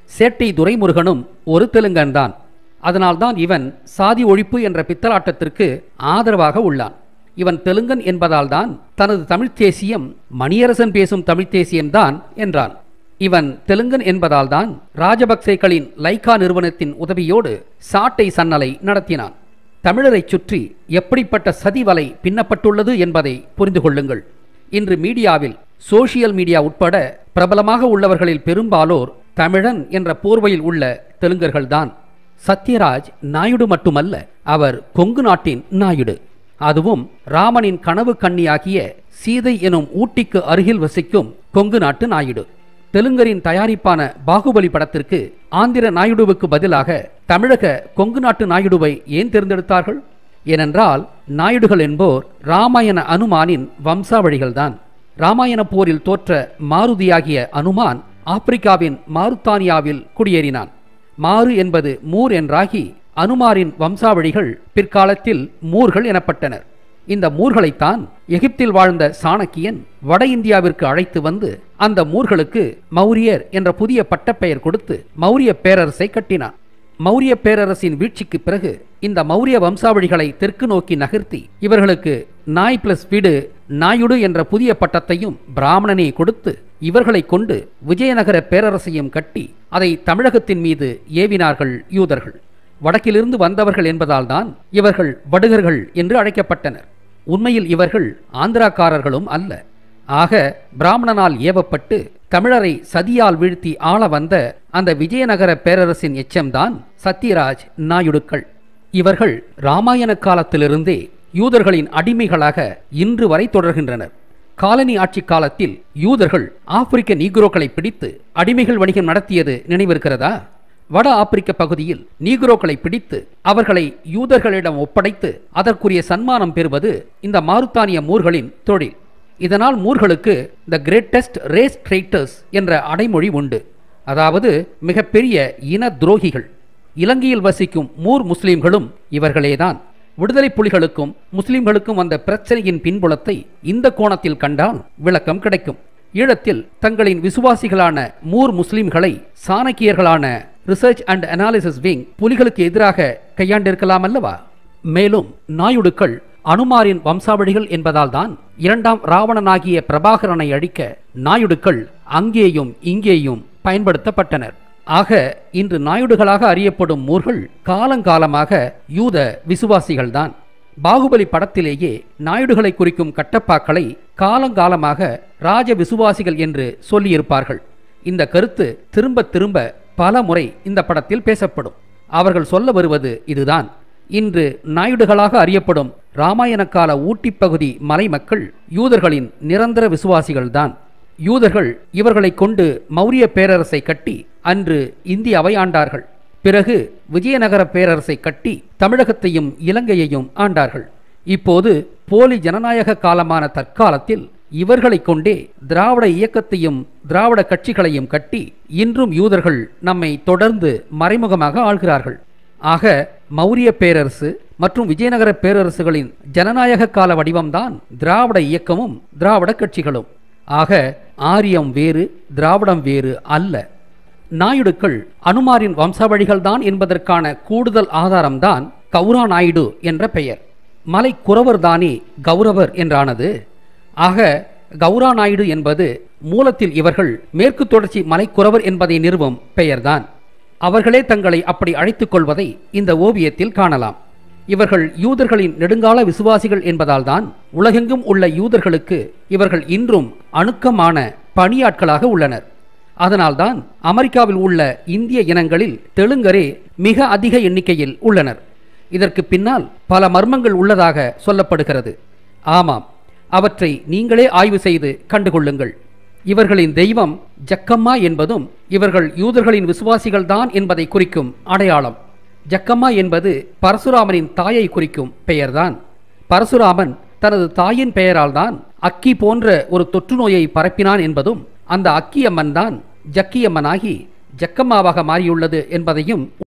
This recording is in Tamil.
சேட்டை துரைமுருகனும் ஒரு தெலுங்கன்தான் அதனால்தான் இவன் சாதி ஒழிப்பு என்ற பித்தலாட்டத்திற்கு ஆதரவாக உள்ளான் இவன் தெலுங்கன் என்பதால்தான் தனது தமிழ்த் தேசியம் மணியரசன் பேசும் தமிழ்த் தேசியம்தான் என்றான் இவன் தெலுங்கன் என்பதால்தான் ராஜபக்சேக்களின் லைக்கா நிறுவனத்தின் உதவியோடு சாட்டை சன்னலை நடத்தினான் தமிழரைச் சுற்றி எப்படிப்பட்ட சதி வலை பின்னப்பட்டுள்ளது என்பதை புரிந்து கொள்ளுங்கள் இன்று மீடியாவில் சோஷியல் மீடியா உட்பட பிரபலமாக உள்ளவர்களில் பெரும்பாலோர் தமிழன் என்ற போர்வையில் உள்ள தெலுங்கர்கள்தான் சத்யராஜ் நாயுடு மட்டுமல்ல அவர் கொங்கு நாட்டின் நாயுடு அதுவும் ராமனின் கனவு கன்னியாகிய சீதை எனும் ஊட்டிக்கு அருகில் வசிக்கும் கொங்கு நாட்டு நாயுடு தெலுங்கரின் தயாரிப்பான பாகுபலி படத்திற்கு ஆந்திர நாயுடுவுக்கு பதிலாக தமிழக கொங்கு நாட்டு நாயுடுவை ஏன் தேர்ந்தெடுத்தார்கள் ஏனென்றால் நாயுடுகள் என்போர் ராமாயண அனுமானின் வம்சாவழிகள்தான் ராமாயண போரில் தோற்ற மாருதியாகிய அனுமான் ஆப்பிரிக்காவின் மாருத்தானியாவில் குடியேறினான் மாறு என்பது மூர் என்றாகி அனுமாரின் வம்சாவழிகள் பிற்காலத்தில் மூர்கள் எனப்பட்டனர் இந்த மூர்களைத்தான் எகிப்தில் வாழ்ந்த சாணக்கியன் வட இந்தியாவிற்கு அழைத்து வந்து அந்த மூர்களுக்கு மௌரியர் என்ற புதிய பட்டப்பெயர் கொடுத்து மௌரிய பேரரசை கட்டினான் மௌரிய பேரரசின் வீழ்ச்சிக்கு பிறகு இந்த மௌரிய வம்சாவழிகளை தெற்கு நோக்கி நகர்த்தி இவர்களுக்கு நாய் பிளஸ் வீடு நாயுடு என்ற புதிய பட்டத்தையும் பிராமணனே கொடுத்து இவர்களை கொண்டு விஜயநகர பேரரசையும் கட்டி அதை தமிழகத்தின் மீது ஏவினார்கள் யூதர்கள் வடக்கிலிருந்து வந்தவர்கள் என்பதால்தான் இவர்கள் வடுகர்கள் என்று அழைக்கப்பட்டனர் உண்மையில் இவர்கள் ஆந்திராக்காரர்களும் அல்ல ஆக பிராமணனால் ஏவப்பட்டு தமிழரை சதியால் வீழ்த்தி ஆள வந்த அந்த விஜயநகர பேரரசின் எச்சம்தான் சத்யராஜ் நாயுடுக்கள் இவர்கள் இராமாயண காலத்திலிருந்தே யூதர்களின் அடிமைகளாக இன்று வரை தொடர்கின்றனர் காலனி ஆட்சி காலத்தில் யூதர்கள் ஆப்பிரிக்க நீக்ரோக்களை பிடித்து அடிமைகள் வணிகம் நடத்தியது நினைவிருக்கிறதா வட ஆப்பிரிக்க பகுதியில் நீக்ரோக்களை பிடித்து அவர்களை யூதர்களிடம் ஒப்படைத்து அதற்குரிய சன்மானம் பெறுவது இந்த மாருத்தானிய மூர்களின் தொழில் இதனால் மூர்களுக்கு த கிரேட்டஸ்ட் ரேஸ் ட்ரைட்டர்ஸ் என்ற அடைமொழி உண்டு அதாவது மிகப்பெரிய இன துரோகிகள் இலங்கையில் வசிக்கும் மூர் முஸ்லிம்களும் இவர்களேதான் விடுதலை புலிகளுக்கும் முஸ்லிம்களுக்கும் வந்த பிரச்சனையின் பின்புலத்தை இந்த கோணத்தில் கண்டால் விளக்கம் கிடைக்கும் ஈழத்தில் தங்களின் விசுவாசிகளான மூர் முஸ்லிம்களை சாணக்கியர்களான ரிசர்ச் அண்ட் அனாலிசிஸ் விங் புலிகளுக்கு எதிராக கையாண்டிருக்கலாம் அல்லவா மேலும் நாயுடுக்கள் அனுமாரின் வம்சாவழிகள் என்பதால்தான் இரண்டாம் ராவணனாகிய பிரபாகரனை அழிக்க நாயுடுக்கள் அங்கேயும் இங்கேயும் பயன்படுத்தப்பட்டனர் ஆக இன்று நாயுடுகளாக அறியப்படும் மூர்கள் காலங்காலமாக யூத விசுவாசிகள்தான் பாகுபலி படத்திலேயே நாயுடுகளை குறிக்கும் கட்டப்பாக்களை காலங்காலமாக ராஜ விசுவாசிகள் என்று சொல்லியிருப்பார்கள் இந்த கருத்து திரும்ப திரும்ப பல முறை இந்த படத்தில் பேசப்படும் அவர்கள் சொல்ல வருவது இதுதான் இன்று நாயுடுகளாக அறியப்படும் ராமாயண கால ஊட்டி பகுதி மலை மக்கள் யூதர்களின் நிரந்தர விசுவாசிகள்தான் யூதர்கள் இவர்களை கொண்டு மௌரிய பேரரசை கட்டி அன்று இந்தியாவை ஆண்டார்கள் பிறகு விஜயநகர பேரரசை கட்டி தமிழகத்தையும் இலங்கையையும் ஆண்டார்கள் இப்போது போலி ஜனநாயக காலமான தற்காலத்தில் இவர்களை கொண்டே திராவிட இயக்கத்தையும் திராவிட கட்சிகளையும் கட்டி இன்றும் யூதர்கள் நம்மை தொடர்ந்து மறைமுகமாக ஆள்கிறார்கள் ஆக மௌரிய பேரரசு மற்றும் விஜயநகர பேரரசுகளின் ஜனநாயக கால வடிவம்தான் திராவிட இயக்கமும் திராவிட கட்சிகளும் ஆக ஆரியம் வேறு திராவிடம் வேறு அல்ல நாயுடுக்கள் அனுமாரின் வம்சாவழிகள்தான் என்பதற்கான கூடுதல் ஆதாரம்தான் கௌரா நாயுடு என்ற பெயர் மலை குறவர் தானே கௌரவர் என்றானது ஆக கௌரா நாயுடு என்பது மூலத்தில் இவர்கள் மேற்கு தொடர்ச்சி மலைக்குறவர் என்பதை நிறுவும் பெயர்தான் அவர்களே தங்களை அப்படி அழைத்துக் கொள்வதை இந்த ஓவியத்தில் காணலாம் இவர்கள் யூதர்களின் நெடுங்கால விசுவாசிகள் என்பதால்தான் உலகெங்கும் உள்ள யூதர்களுக்கு இவர்கள் இன்றும் அணுக்கமான பணியாட்களாக உள்ளனர் அதனால்தான் அமெரிக்காவில் உள்ள இந்திய இனங்களில் தெலுங்கரே மிக அதிக எண்ணிக்கையில் உள்ளனர் இதற்கு பின்னால் பல மர்மங்கள் உள்ளதாக சொல்லப்படுகிறது ஆமாம் அவற்றை நீங்களே ஆய்வு செய்து கண்டுகொள்ளுங்கள் இவர்களின் தெய்வம் ஜக்கம்மா என்பதும் இவர்கள் யூதர்களின் விசுவாசிகள்தான் என்பதை குறிக்கும் அடையாளம் ஜக்கம்மா என்பது பரசுராமனின் தாயை குறிக்கும் பெயர்தான் பரசுராமன் தனது தாயின் பெயரால் தான் அக்கி போன்ற ஒரு தொற்று நோயை பரப்பினான் என்பதும் அந்த அக்கியம்மன் தான் ஜக்கியம்மனாகி ஜக்கம்மாவாக மாறியுள்ளது என்பதையும்